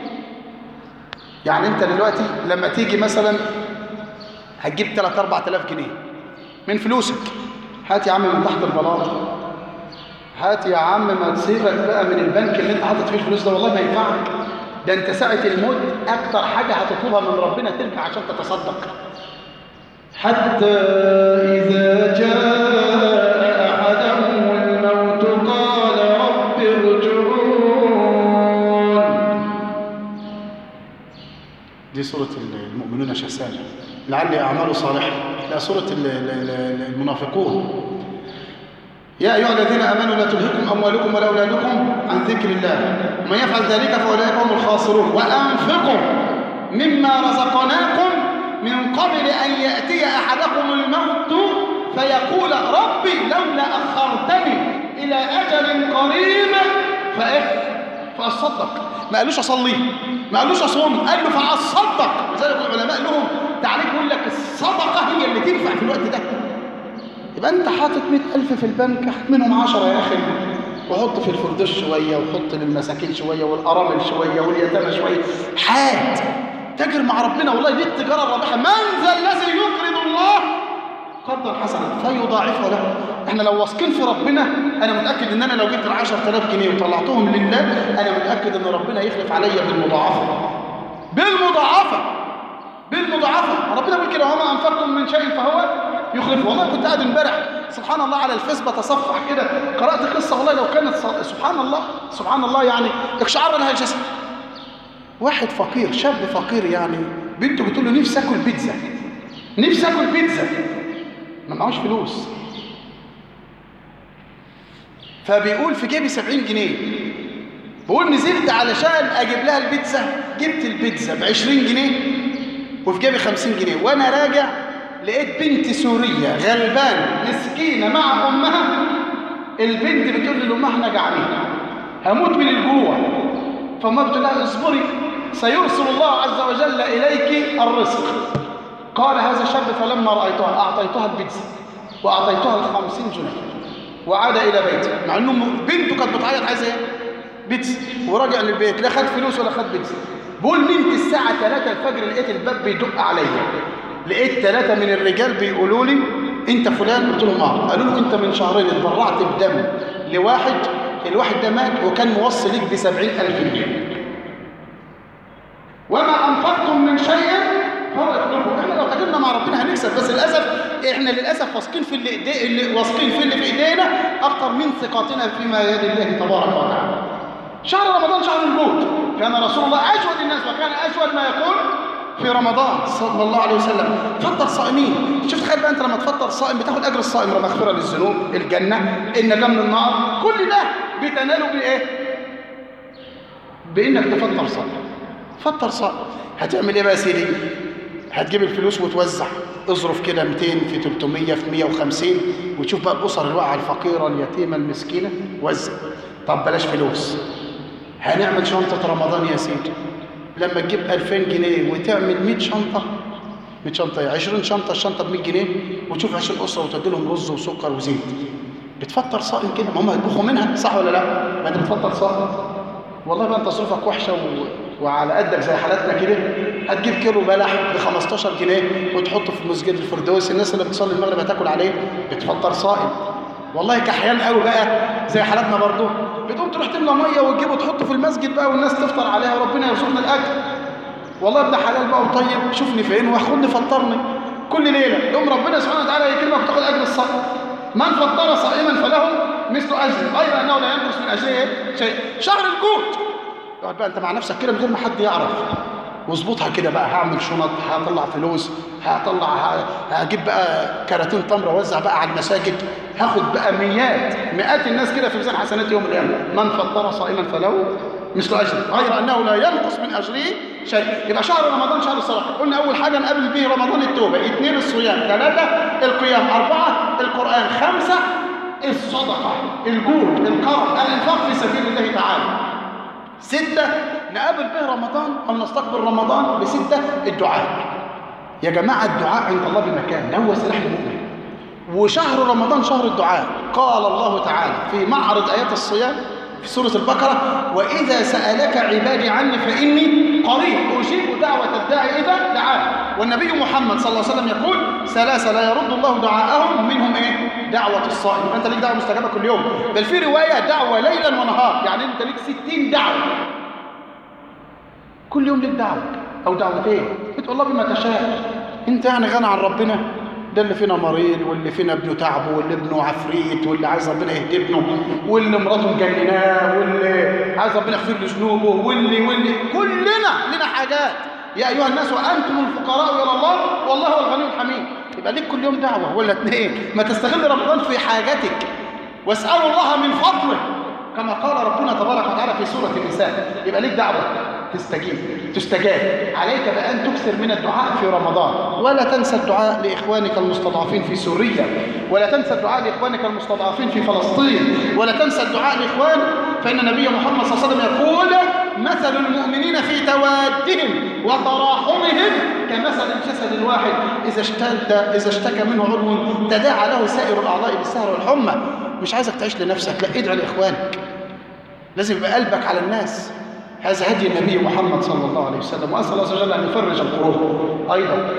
Speaker 2: يعني أنت دلوقتي لما تيجي مثلا هتجيب 3 4000 جنيه من فلوسك هات يا عم من تحت البلاط هات يا عم ما تسيبك بقى من البنك اللي انت حاطط فيه الفلوس ده والله ما ينفعك ده انت ساعة الموت اكتر حاجة هتطلبها من ربنا ترجع عشان تتصدق حتى إذا جاء أحدهم الموت قال رب ارجعون دي سورة المؤمنون شهسان لعلي أعمال صالحة لا سورة المنافقون يا أيها الذين آمنوا لا تلهكم أموالكم ولا أولادكم عن ذكر الله ومن يفعل ذلك فأولئك هم الخاسرون وأنفقوا مما رزقناكم من قبل أن يأتي أحدكم الموت فيقول ربي لولا أخرتني إلى أجل قريب فإيه فأصدق ما قالوش أصلي ما قالوش أصوم قال له فأصدق لذلك العلماء لهم تعليق يقول لك الصدقة هي اللي تنفع في الوقت ده يبقى أنت حاطط 100000 في البنك هات منهم 10 يا أخي وحط في الفردوس شوية وحط للمساكين شوية والأرامل شوية واليتامى شوية حات تاجر مع ربنا والله دي التجارة الرابحة من ذا الذي يقرض الله قرضا حسنا فيضاعفه له احنا لو واثقين في ربنا انا متاكد ان انا لو جبت ال 10000 جنيه وطلعتهم لله انا متاكد ان ربنا يخلف عليا بالمضاعفه بالمضاعفه بالمضاعفه ربنا بيقول كده وما انفقتم من شيء فهو يخلف والله كنت قاعد امبارح سبحان الله على الفيس بتصفح كده قرات قصه والله لو كانت سبحان الله سبحان الله يعني اقشعر لها الجسد واحد فقير شاب فقير يعني بنته بتقول له نفسي اكل بيتزا نفسي اكل بيتزا ما معهوش فلوس فبيقول في جيبي 70 جنيه بقول نزلت علشان اجيب لها البيتزا جبت البيتزا ب 20 جنيه وفي جيبي 50 جنيه وانا راجع لقيت بنت سوريه غلبانه مسكينه مع امها البنت بتقول لي لامها احنا جعانين هموت من الجوع فامها بتقول لها اصبري سيرسل الله عز وجل اليك الرزق قال هذا الشاب فلما رأيتها أعطيتها البيتزا وأعطيتها الخمسين جنيه وعاد إلى بيته مع أنه بنته كانت بتعيط عايزة إيه؟ بيتزا ورجع للبيت لا خد فلوس ولا خد بيتزا بقول نمت الساعة 3 الفجر لقيت الباب بيدق عليا لقيت ثلاثة من الرجال بيقولوا لي أنت فلان قلت لهم آه قالوا له أنت من شهرين اتبرعت بدم لواحد الواحد ده مات وكان موصي ليك ب 70000 جنيه وما أنفقتم من شيء هو يخلفه احنا لو تاجرنا مع ربنا هنكسب بس للاسف احنا للاسف واثقين في اللي ايدي اللي واثقين في اللي في ايدينا اكتر من ثقتنا فيما يد الله تبارك وتعالى شهر رمضان شهر الجود كان رسول الله اجود الناس وكان اجود ما يكون في رمضان صلى الله عليه وسلم فطر صائمين شوف تخيل بقى انت لما تفطر صائم بتاخد اجر الصائم مغفره للذنوب الجنه النجاه من النار كل ده بتناله بايه بانك تفطر صائم فطر صائم هتعمل ايه بقى يا سيدي هتجيب الفلوس وتوزع اظرف كده 200 في 300 في 150 وتشوف بقى الاسر الواقعه الفقيره اليتيمه المسكينه وزع طب بلاش فلوس هنعمل شنطه رمضان يا سيدي لما تجيب 2000 جنيه وتعمل 100 شنطه 100 شنطه 20 شنطه الشنطه ب 100 جنيه وتشوف 20 اسره وتدي لهم رز وسكر وزيت بتفطر صائم كده ما هم هيطبخوا منها صح ولا لا ما انت بتفطر صائم والله بقى انت ظروفك وحشه و... وعلى قدك زي حالاتنا كده هتجيب كيلو بلح ب 15 جنيه وتحطه في مسجد الفردوس الناس اللي بتصلي المغرب هتاكل عليه بتفطر صائم والله كحيان قوي بقى زي حالاتنا برضه بتقوم تروح تملى ميه وتجيبه وتحطه في المسجد بقى والناس تفطر عليها وربنا يرزقنا الاكل والله ابن حلال بقى وطيب شوفني فين واخدني فطرني كل ليله يوم ربنا سبحانه وتعالى يكرمك وتاخد اجر الصائم من فطر صائما فله مثل اجر غير انه لا ينقص من اجره شيء شهر الجود اقعد بقى انت مع نفسك كده من غير ما حد يعرف واظبطها كده بقى هعمل شنط هطلع فلوس هطلع هجيب بقى كراتين تمر اوزع بقى على المساجد هاخد بقى مئات مئات الناس كده في ميزان حسنات يوم القيامه من فطر صائما فله مثل اجره غير انه لا ينقص من اجره شيء يبقى شهر رمضان شهر الصدقه قلنا اول حاجه نقابل به رمضان التوبه اثنين الصيام ثلاثه القيام اربعه القران خمسه الصدقه الجود القرض الانفاق في سبيل الله تعالى ستة نقابل به رمضان أو نستقبل رمضان بستة الدعاء يا جماعة الدعاء عند الله بمكان ده هو سلاح المؤمن وشهر رمضان شهر الدعاء قال الله تعالى في معرض آيات الصيام في سورة البقرة وإذا سألك عبادي عني فإني قريب أجيب دعوة الداعي إذا دعاه والنبي محمد صلى الله عليه وسلم يقول ثلاثة لا يرد الله دعاءهم منهم إيه؟ دعوة الصائم أنت ليك دعوة مستجابة كل يوم بل في رواية دعوة ليلا ونهار يعني أنت ليك ستين دعوة كل يوم ليك دعوة أو دعوتين بتقول الله بما تشاء أنت يعني غنى عن ربنا ده اللي فينا مريض واللي فينا ابنه تعبه واللي ابنه عفريت واللي عايز ربنا يهدي ابنه واللي مراته مجنناه واللي عايز ربنا يغفر له ذنوبه واللي واللي كلنا لنا حاجات يا ايها الناس وانتم الفقراء الى الله والله هو الغني الحميد يبقى ليك كل يوم دعوه ولا اتنين ما تستغل رمضان في حاجتك واسالوا الله من فضله كما قال ربنا تبارك وتعالى في سوره النساء يبقى ليك دعوه تستجيب تستجاب عليك بأن تكثر من الدعاء في رمضان ولا تنسى الدعاء لإخوانك المستضعفين في سوريا ولا تنسى الدعاء لإخوانك المستضعفين في فلسطين ولا تنسى الدعاء لإخوان فإن النبي محمد صلى الله عليه وسلم يقول مثل المؤمنين في توادهم وتراحمهم كمثل الجسد الواحد إذا اشتد إذا اشتكى منه عضو تداعى له سائر الأعضاء بالسهر والحمى مش عايزك تعيش لنفسك لا ادعي لإخوانك لازم يبقى قلبك على الناس هذا هدي النبي محمد صلى الله عليه وسلم وأسأل الله عز وجل أن يفرج القلوب أيضا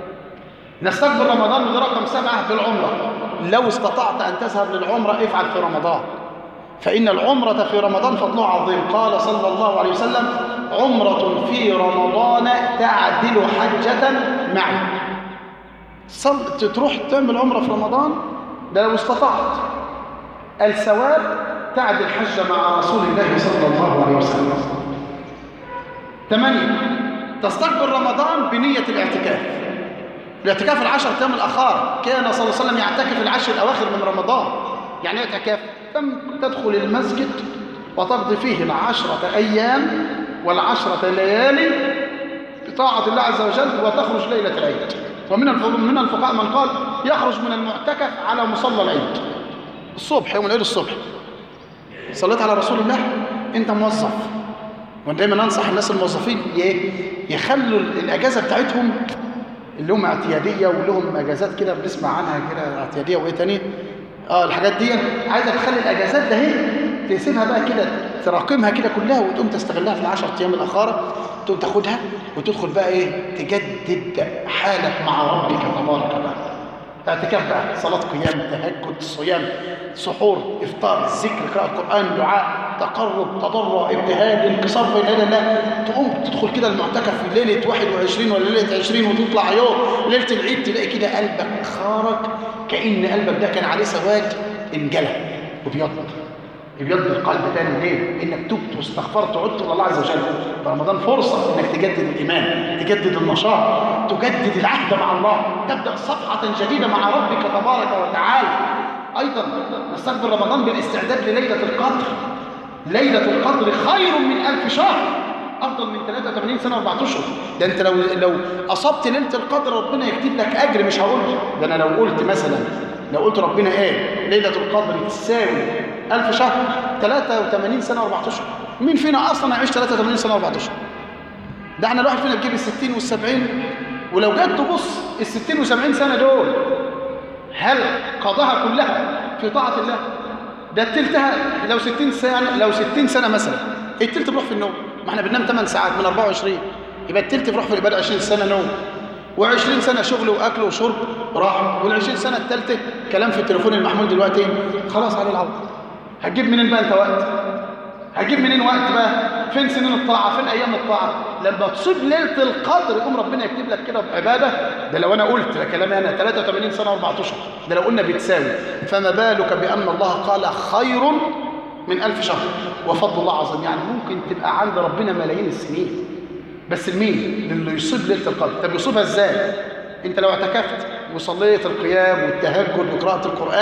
Speaker 2: نستقبل رمضان ودي رقم سبعة بالعمرة لو استطعت أن تذهب للعمرة افعل في رمضان فإن العمرة في رمضان فضلها عظيم قال صلى الله عليه وسلم عمرة في رمضان تعدل حجة معي صل... تروح تعمل عمرة في رمضان ده لو استطعت الثواب تعدل حجة مع رسول الله صلى الله عليه وسلم ثمانية تستقبل رمضان بنية الاعتكاف الاعتكاف العشر أيام الأخار كان صلى الله عليه وسلم يعتكف العشر الأواخر من رمضان يعني ايه اعتكاف تدخل المسجد وتقضي فيه العشرة أيام والعشرة ليالي بطاعة الله عز وجل وتخرج ليلة العيد ومن من الفقهاء من قال يخرج من المعتكف على مصلى العيد الصبح يوم العيد الصبح صليت على رسول الله انت موظف وانا دايما انصح الناس الموظفين يخلوا الاجازه بتاعتهم اللي هم اعتياديه ولهم اجازات كده بنسمع عنها كده اعتياديه وايه تاني اه الحاجات دي عايزك تخلي الاجازات ده هي تقسمها بقى كده تراكمها كده كلها وتقوم تستغلها في العشر ايام الاخاره تقوم تاخدها وتدخل بقى ايه تجدد حالك مع ربك تبارك وتعالى اعتكاف بقى صلاة قيام تهجد صيام سحور افطار ذكر قراءة القرآن دعاء تقرب تضرع ابتهال انكسار بين يدي الله تقوم تدخل كده المعتكف في ليلة 21 ولا ليلة 20 وتطلع يوم ليلة العيد تلاقي كده قلبك خارج كأن قلبك ده كان عليه سواد انجلى وبيض ابيض القلب تاني ليه؟ انك تبت واستغفرت وعدت الى الله عز وجل رمضان فرصه انك تجدد الايمان تجدد النشاط تجدد العهد مع الله تبدا صفحه جديده مع ربك تبارك وتعالى ايضا نستقبل رمضان بالاستعداد لليله القدر ليله القدر خير من ألف شهر افضل من 83 سنه و4 اشهر ده انت لو لو اصبت ليله القدر ربنا يكتب لك اجر مش هقول ده انا لو قلت مثلا لو قلت ربنا ايه ليله القدر تساوي ألف شهر 83 سنة و14 اشهر مين فينا أصلا هيعيش 83 سنة و14 اشهر ده احنا الواحد فينا بيجيب ال60 وال70 ولو جيت تبص ال60 و70 سنة دول هل قضاها كلها في طاعة الله ده التلتها لو 60 سنة لو 60 سنة مثلا التلت بيروح في النوم ما احنا بننام 8 ساعات من 24 يبقى التلت بيروح في العبادة 20 سنة نوم و20 سنة شغل وأكل وشرب راح وال20 سنة الثالثة كلام في التليفون المحمول دلوقتي خلاص عليه العوض هتجيب منين بقى انت وقت هتجيب منين وقت بقى فين سنين الطاعة فين أيام الطاعة لما تصيب ليلة القدر يقوم ربنا يكتب لك كده بعبادة ده لو أنا قلت ده كلامي أنا 83 سنة و14 ده لو قلنا بتساوي فما بالك بأن الله قال خير من ألف شهر وفضل الله عظيم يعني ممكن تبقى عند ربنا ملايين السنين بس لمين؟ للي يصيب ليلة القدر طب يصيبها ازاي؟ انت لو اعتكفت وصليت القيام والتهجد وقراءة القرآن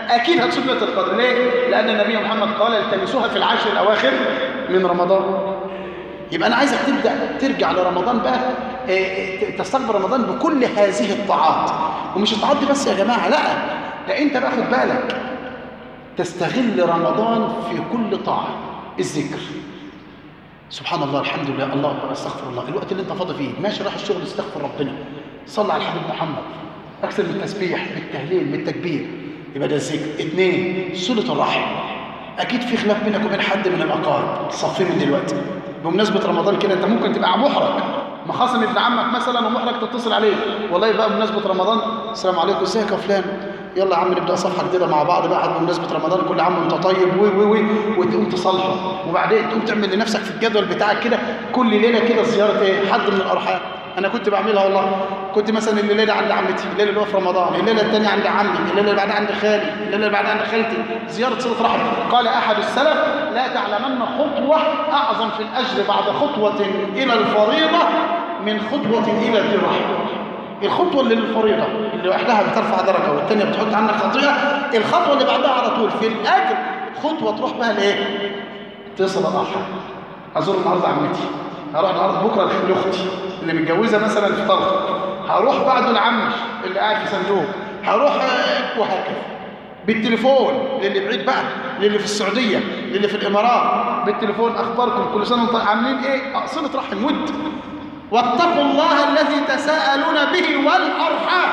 Speaker 2: اكيد هتصوم ليله القدر ليه لان النبي محمد قال التمسوها في العشر الاواخر من رمضان يبقى انا عايزك تبدا ترجع لرمضان بقى إيه، تستقبل رمضان بكل هذه الطاعات ومش الطاعات دي بس يا جماعه لا ده انت بقى خد بالك تستغل رمضان في كل طاعه الذكر سبحان الله الحمد لله الله اكبر استغفر الله الوقت اللي انت فاضي فيه ماشي رايح الشغل استغفر ربنا صلى على الحبيب محمد اكثر من التسبيح بالتهليل بالتكبير يبقى ده الذكر اثنين صله الرحم اكيد في خلاف بينك وبين حد من الاقارب تصفيه من دلوقتي بمناسبه رمضان كده انت ممكن تبقى محرج مخاصم ابن عمك مثلا ومحرج تتصل عليه والله بقى بمناسبه رمضان السلام عليكم ازيك يا فلان يلا يا عم نبدا صفحه جديده مع بعض بقى بمناسبه رمضان كل عام وانت طيب وي وي وي وتقوم تصالحه وبعدين تقوم تعمل لنفسك في الجدول بتاعك كده كل ليله كده زياره ايه حد من الارحام انا كنت بعملها والله كنت مثلا الليله دي عند عمتي الليله اللي هو في رمضان الليله الثانيه عند عمي الليله اللي بعدها عند خالي الليله اللي بعدها عند خالتي زياره صله رحم قال احد السلف لا تعلمن خطوه اعظم في الاجر بعد خطوه الى الفريضه من خطوه الى ذي رحم الخطوه اللي للفريضه اللي لوحدها بترفع درجه والثانيه بتحط عنك خطيئه الخطوه اللي بعدها على طول في الاجر خطوه تروح بها لايه تصل الارحام ازور النهارده عمتي هروح النهارده بكره لاختي اللي متجوزه مثلا في طلق هروح بعده لعمش اللي قاعد في صندوق هروح آه، وهكذا بالتليفون للي بعيد بقى للي في السعوديه للي في الامارات بالتليفون اخباركم كل سنه وانتم عاملين ايه صله رحم ود واتقوا الله الذي تساءلون به والارحام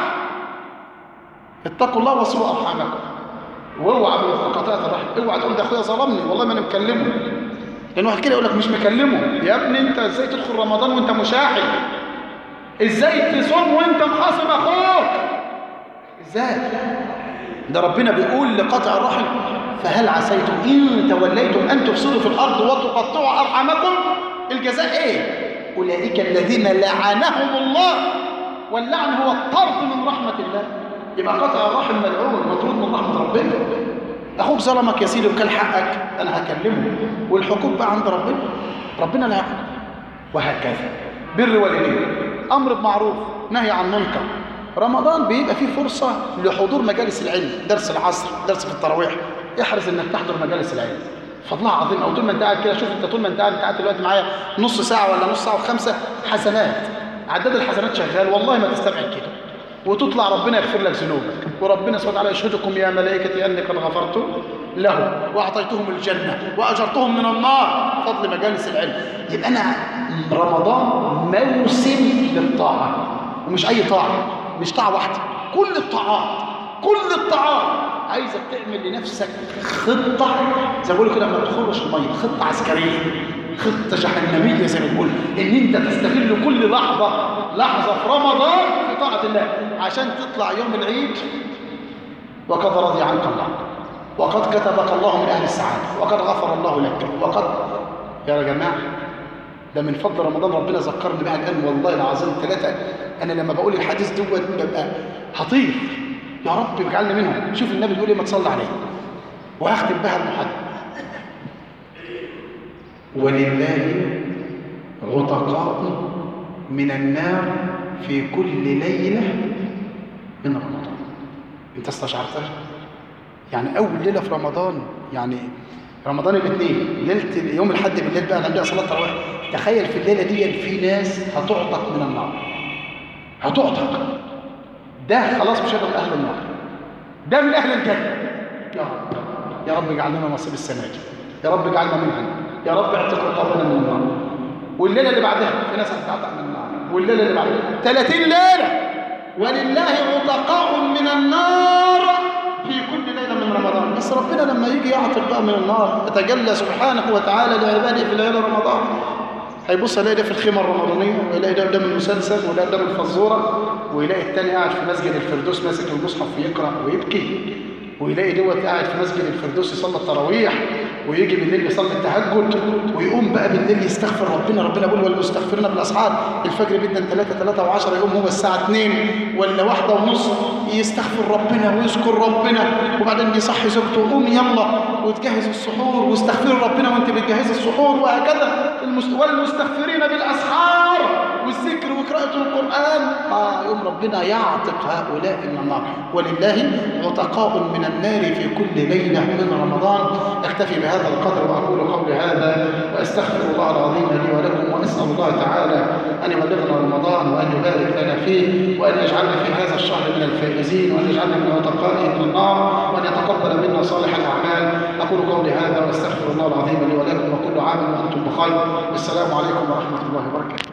Speaker 2: اتقوا الله وصلوا ارحامكم واوعى من قطيعه الرحم اوعى تقول ده اخويا ظلمني والله ما انا مكلمه لان واحد كده يقول لك مش مكلمه يا ابني انت ازاي تدخل رمضان وانت مشاحن ازاي تصوم وانت مخاصم اخوك ازاي ده ربنا بيقول لقطع الرحم فهل عسيتم ان توليتم ان تفسدوا في الارض وتقطعوا ارحامكم الجزاء ايه اولئك الذين لعنهم الله واللعن هو الطرد من رحمه الله يبقى قطع الرحم ملعون مطرود من رحمه ربنا اخوك ظلمك يا سيدي وكان حقك انا هكلمه والحقوق بقى عند ربنا ربنا لا يحكم وهكذا بر والدين امر بمعروف نهي عن منكر رمضان بيبقى فيه فرصه لحضور مجالس العلم درس العصر درس في التراويح احرص انك تحضر مجالس العلم فضلها عظيم او طول ما انت قاعد كده شوف انت طول ما انت قاعد انت قاعد دلوقتي معايا نص ساعه ولا نص ساعه وخمسه حسنات عداد الحسنات شغال والله ما تستبعد كده وتطلع ربنا يغفر لك ذنوبك وربنا سبحانه وتعالى يشهدكم يا ملائكتي اني قد غفرت لهم واعطيتهم الجنه واجرتهم من النار فضل مجالس العلم يبقى انا رمضان موسم للطاعه ومش اي طاعه مش طاعه واحده كل الطاعات كل الطاعات عايزك تعمل لنفسك خطه زي ما بيقولوا كده ما تخرش الميه خطه عسكريه خطه جهنميه زي ما بنقول ان انت تستغل كل لحظه لحظه في رمضان في طاعه الله عشان تطلع يوم العيد وقد رضي عنك الله وقد كتبك الله من اهل السعاده وقد غفر الله لك وقد يا جماعه ده من فضل رمضان ربنا ذكرني بها الان والله العظيم ثلاثه انا لما بقول الحديث دوت ببقى هطير يا رب اجعلني منهم شوف النبي بيقول ايه ما تصلي عليه وهختم بها المحاضره ولله عتقاء من النار في كل ليله من رمضان انت استشعرتها يعني اول ليله في رمضان يعني رمضان الاثنين ليله يوم الاحد بالليل بقى عندها صلاه التراويح تخيل في الليله دي في ناس هتعتق من النار هتعتق ده خلاص مش هيبقى من اهل النار ده من اهل الجنه يا رب يا رب اجعل لنا نصيب السنه دي يا رب اجعلنا منها يا رب اعتق رقابنا من النار والليله اللي بعدها في ناس هتتعتق من النار والليله اللي بعدها 30 ليله ولله عتقاء من النار في كل ليله من رمضان بس ربنا لما يجي يعتق بقى من النار يتجلى سبحانه وتعالى لعباده في ليله رمضان هيبص يلاقي ده في الخيمه الرمضانيه ويلاقي ده قدام المسلسل ويلاقي قدام الفزوره ويلاقي التاني قاعد في مسجد الفردوس ماسك المصحف ويقرا ويبكي ويلاقي دوت قاعد في مسجد الفردوس يصلي التراويح ويجي بالليل يصلي التهجد ويقوم بقى بالليل يستغفر ربنا ربنا بيقول والمستغفرين بالاسحار الفجر جدا 3 3 و10 يقوم هو الساعه 2 ولا واحدة ونص يستغفر ربنا ويذكر ربنا وبعدين يصحي زوجته قوم يلا وتجهز السحور واستغفر ربنا وانت بتجهز السحور وهكذا المست... والمستغفرين بالاسحار بالذكر وقراءة القرآن آه يوم ربنا يعتق هؤلاء من النار ولله عتقاء من النار في كل ليلة من رمضان أكتفي بهذا القدر وأقول قولي هذا وأستغفر الله العظيم لي ولكم وأسأل الله تعالى أن يبلغنا رمضان وأن يبارك لنا فيه وأن يجعلنا في هذا الشهر من الفائزين وأن يجعلنا من عتقائه من النار وأن يتقبل منا صالح الأعمال أقول قولي هذا وأستغفر الله العظيم لي ولكم وكل عام وأنتم بخير والسلام عليكم ورحمة الله وبركاته